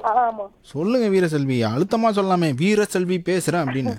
ஆமா சொல்லுங்க வீரசெல்வி அழுத்தமா சொல்லாமே வீரசெல்வி பேசுறேன் அப்படின்னு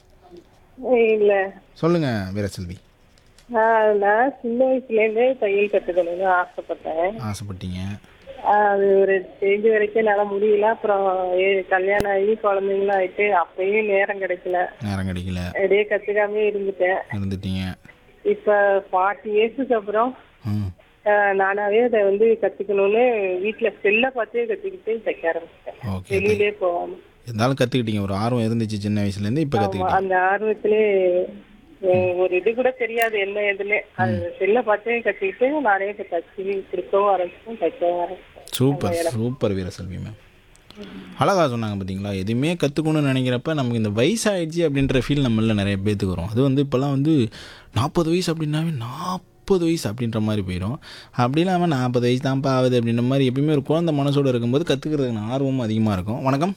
இல்ல சொல்லுங்க வீரசெல்வி ஆஹ் நான் சின்ன வயசுல இருந்தே தையல் கத்துக்கணும்னு ஆசைப்பட்டேன் ஆசைப்பட்டீங்க ஆஹ் அது ஒரு ஸ்டேஜ் வரைக்கும் என்னால முடியல அப்புறம் ஏ- கல்யாணம் ஆகி குழந்தைங்களும் ஆயிட்டு அப்பயும் நேரம் கிடைக்கல நேரம் கிடைக்கல அப்படியே கத்துக்காமே இருந்துட்டேன் இருந்துட்டீங்க இப்ப ஃபார்ட்டி இயர்ஸுக்கு அப்புறம் ம் ஆஹ் நானாவே அதை வந்து கத்துக்கணும்னு வீட்டுல செல்ல பார்த்தே கத்துக்கிட்டு தைக்க ஆரம்பிச்சிட்டேன் ஓகே வெளியிலே போகாம இருந்தாலும் கற்றுக்கிட்டீங்க ஒரு ஆர்வம் இருந்துச்சு சின்ன வயசுலேருந்து இப்போ ஆமா, கற்றுக்கிட்டீங்க அந்த ஆர்வத்திலே அஹ், ஒரு இது கூட தெரியாது என்ன எதுன்னு அது செல்ல பார்த்தே கத்துக்கிட்டு நானே இப்ப தச்சு கொடுக்கவும் ஆரம்பிச்சேன் தைக்கவும் ஆரம்பிச்சேன் சூப்பர் சூப்பர் வீரசெல்வி மேம் அழகா சொன்னாங்க பார்த்தீங்களா எதுவுமே கற்றுக்கணும்னு நினைக்கிறப்ப நமக்கு இந்த வயசாயிடுச்சு அப்படின்ற ஃபீல் நம்மள நிறைய பேத்துக்கு வரும் அது வந்து இப்போல்லாம் வந்து நாற்பது வயசு அப்படின்னாவே நாற்பது வயசு அப்படின்ற மாதிரி போயிடும் அப்படி இல்லாமல் நாற்பது வயசு தான்ப்பா ஆகுது அப்படின்ற மாதிரி எப்பயுமே ஒரு குழந்தை மனசோட இருக்கும்போது கற்றுக்கிறதுக்கு ஆர்வமும் அதிகமாக இருக்கும் வணக்கம்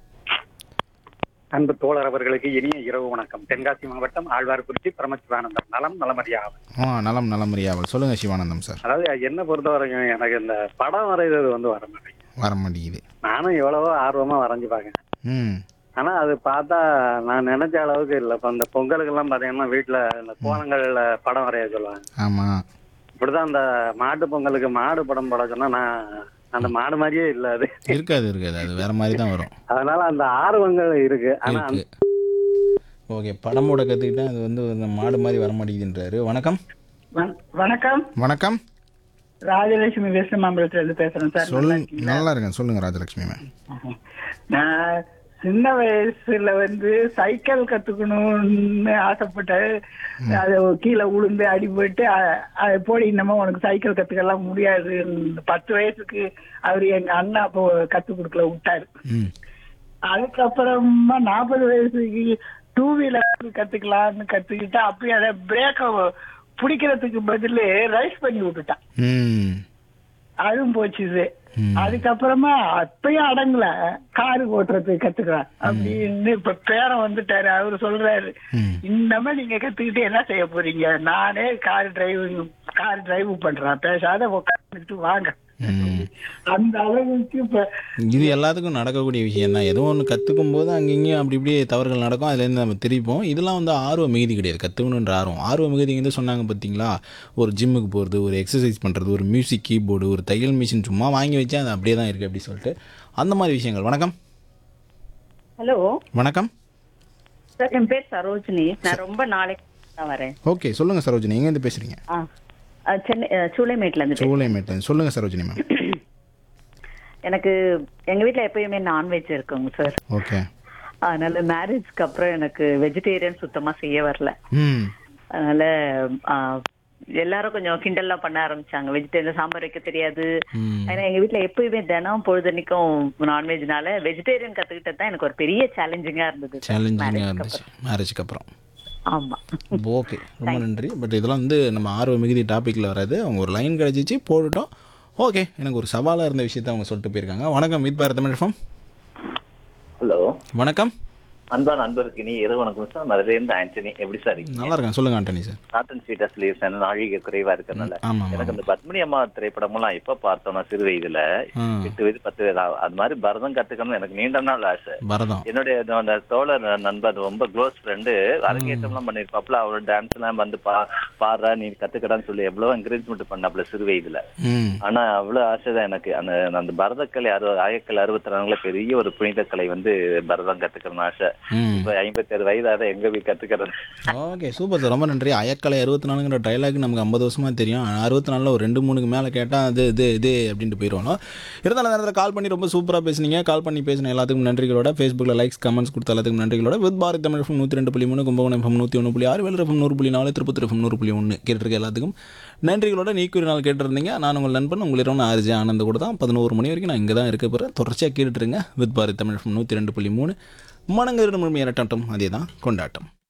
அன்பு தோழர் அவர்களுக்கு இனிய இரவு வணக்கம் தென்காசி மாவட்டம் ஆழ்வார்குறிச்சி பரமசிவானந்தம் நலம் நலமறியாகும் ஆ நலம் நலம் அறியாவல் சொல்லுங்கள் சிவானந்தம் சார் அதாவது என்ன பொறுத்த வரைக்கும் எனக்கு இந்த படம் வரைகிறது வந்து வர மாட்டேங்குது வர மாட்டேங்குது நானும் எவ்வளவோ ஆர்வமா வரைஞ்சு பார்க்கேன் ம் ஆனா அது பார்த்தா நான் நினைச்ச அளவுக்கு இல்லை இப்போ இந்த பொங்கலுக்கெல்லாம் பார்த்தீங்கன்னா வீட்டுல இந்த கோலங்கள்ல படம் வரைய சொல்லுவாங்க ஆமாம் இப்படிதான் அந்த மாட்டு பொங்கலுக்கு மாடு படம் போட சொன்னா நான் அந்த மாடு மாதிரியே இல்லை அது இருக்காது இருக்காது அது வேற மாதிரி தான் வரும் அதனால அந்த ஆர்வங்கள் இருக்கு ஆனா இருக்கு ஓகே படமோட கற்றுக்கிட்டா அது வந்து இந்த மாடு மாதிரி வர மாட்டேங்குதுன்றாரு வணக்கம் வண- வணக்கம் வணக்கம் ராஜலட்சுமி வெஸ்ட் இருந்து பேசுறேன் சார் சொல்லு நல்லா இருக்கேன் சொல்லுங்க ராஜலட்சுமி மேம் நான் சின்ன வயசுல வந்து சைக்கிள் கத்துக்கணும்னு ஆசைப்பட்டேன் அது கீழே உளுந்து அடிபட்டு அ- அது போடி இன்னமும் உனக்கு சைக்கிள் கத்துக்கலாம் முடியாது பத்து வயசுக்கு அவரு எங்க அண்ணா அப்போ கத்து கொடுக்கல விட்டாரு ம் அதுக்கப்புறமா நாற்பது வயசுக்கு டூ வீலர் கத்துக்கலாம்னு கத்துக்கிட்டா அப்பயும் அதை பிரேக்க பிடிக்கிறதுக்கு பதில் ரைஸ் பண்ணி விட்டுட்டான் ம் அதுவும் போச்சுது ம். அதுக்கப்புறமா அப்பயும் அடங்கல காரு ஓட்டுறதுக்கு கத்துக்கலாம் அப்படின்னு இப்ப பேரன் வந்துட்டாரு அவரு சொல்றாரு ம். இன்னமே நீங்க கத்துக்கிட்டு என்ன செய்ய போறீங்க நானே கார் டிரைவிங் கார் டிரைவ் பண்றேன் பேசாத உட்காந்துட்டு வாங்க ம். அந்த அளவுக்கு இப்ப இது எல்லாத்துக்கும் நடக்கக்கூடிய விஷயம் தான் ஏதோ ஒன்று கற்றுக்கும் போது அங்கங்கேயும் அப்படி இப்படி தவறுகள் நடக்கும் அதுலேருந்து நம்ம திருப்போம் இதெல்லாம் வந்து ஆர்வ மிகுதி கிடையாது கற்றுக்கணுன்ற ஆர்வம் ஆர்வ மிகுதிங்கிறது சொன்னாங்க பார்த்தீங்களா ஒரு ஜிம்முக்கு போகிறது ஒரு எக்ஸசைஸ் பண்ணுறது ஒரு மியூசிக் கீபோர்டு ஒரு தையல் மிஷின் சும்மா வாங்கி வச்சா அது அப்படியே தான் இருக்குது அப்படி சொல்லிட்டு அந்த மாதிரி விஷயங்கள் வணக்கம் ஹலோ வணக்கம் சார் என் பேர் சரோஜினி நான் ரொம்ப நாளைக்கு தான் வரேன் ஓகே சொல்லுங்கள் சரோஜினி எங்கேருந்து பேசுகிறீங்க ஆ ஆ, சென்னை ஆ, சூளைமேட்ல இருந்து சோலைமேட்லேருந்து சொல்லுங்கள் சரோஜினி மேம் எனக்கு எங்க வீட்ல எப்பயுமே நான்வெஜ் இருக்குங்க சார் ஓகே அதனால மேரேஜ்க்கு அப்புறம் எனக்கு வெஜிடேரியன் சுத்தமா செய்ய வரல ம் அதனால ஆ, எல்லாரும் கொஞ்சம் கிண்டல்லாம் பண்ண ஆரம்பிச்சாங்க வெஜிடேரியன் சாம்பார் வைக்க தெரியாது ம் ஏன்னா எங்க வீட்ல எப்பயுமே தினம் பொழுதன்னைக்கும் நான்வெஜ்னால வெஜிடேரியன் கத்துக்கிட்டது தான் எனக்கு ஒரு பெரிய சேலஞ்சிங்கா இருந்தது சேலஞ்சிங்காக இருந்துச்சு மேரேஜுக்கு அப்புறம் ஆமா ஓகே ரொம்ப நன்றி பட் இதெல்லாம் வந்து நம்ம ஆர்வ மிகுதி டாப்பிக்கில் வராது அவங்க ஒரு லைன் கிடச்சிச்சு போட்டுட்டோம் ஓகே எனக்கு ஒரு சவாலாக இருந்த விஷயத்த அவங்க சொல்லிட்டு போயிருக்காங்க வணக்கம் மீட் பாரத் தமிழ் FM. ஹலோ வணக்கம் அன்பா நண்பருக்கு நீ இரவு வணக்கம் சார் மதுரையிலிருந்து ஆண்டனி எப்படி சார் இருக்கீங்க? நல்லா இருக்கேன் சொல்லுங்க ஆண்டனி சார் நாட்டன் ஸ்வீட்டா சொல்லியிருக்கேன் நாழிகை குறைவா இருக்கறனால ஆமாம் எனக்கு அந்த பத்மினி அம்மா திரைப்படமெல்லாம் எப்ப பார்த்தோம்னா சிறு வயதுல ஆ எட்டு வயது பத்து வயது ஆகும். அது மாதிரி பரதம் கத்துக்கணும்னு எனக்கு நீண்ட நாள் ஆசை பரதம் என்னுடைய அந்த- அந்த தோழர் நண்பர் ரொம்ப க்ளோஸ் ஃப்ரெண்டு அரங்கேற்றம்லாம் பண்ணிருப்பாப்ல அவரோட டான்ஸ் எல்லாம் வந்து பா பாடுறா நீ கத்துக்கடான்னு சொல்லி எவ்வளவு என்கரேஜ்மெண்ட் பண்ணாப்ல சிறு வயதுல ம் ஆனா அவ்வளவு ஆசைதான் எனக்கு அந்த அந்த பரதக்கலை அறுபது ஆயக்கலை அறுபத்தி நாலுல பெரிய ஒரு புனித கலை வந்து பரதம் கத்துக்கணும்னு ஆசை ம் இப்ப ஐம்பத்தி ஆறு வயதாத எங்க போய் கத்துக்கிறது ஓகே சூப்பர் சார் ரொம்ப நன்றி அயக்கலை அறுபத்தி நாலுங்கிற டைலாக் நமக்கு ஐம்பது வருஷமா தெரியும் அறுபத்தி நாலில் ஒரு ரெண்டு மூணுக்கு மேலே கேட்டால் அது இது இது அப்படின்ட்டு போயிடுவோம் இருந்தாலும் அந்த நேரத்தில் கால் பண்ணி ரொம்ப சூப்பராக பேசுனீங்க கால் பண்ணி பேசின எல்லாத்துக்கும் நன்றிகளோட ஃபேஸ்புக்கில் லைக்ஸ் கமெண்ட்ஸ் கொடுத்த எல்லாத்துக்கும் நன்றிகளோட வித் பாரத் தமிழ் FM நூற்றி ரெண்டு புள்ளி மூணு கும்பகோணம் எஃப்எம் நூற்றி ஒன்று புள்ளி ஆறு வேலர் எஃப்எம் நூறு புள்ளி நாலு திருப்பத்தூர் எஃப்எம் நூறு புள்ளி ஒன்று கேட்டிருக்க எல்லாத்துக்கும் நன்றிகளோட நீக்கூறி நாள் கேட்டிருந்தீங்க நான் உங்கள் நண்பன் உங்கள் இரவு ஆர்ஜி ஆனந்த கூட தான் பதினோரு மணி வரைக்கும் நான் இங்கே தான் இருக்க போகிறேன் தொடர்ச்சியாக கேட்டுருங்க வித் பாரத் தமிழ் FM நூற்றி ரெண்டு புள்ளி மூணு மனங்களிடம் முழுமையான அதே தான் கொண்டாட்டம்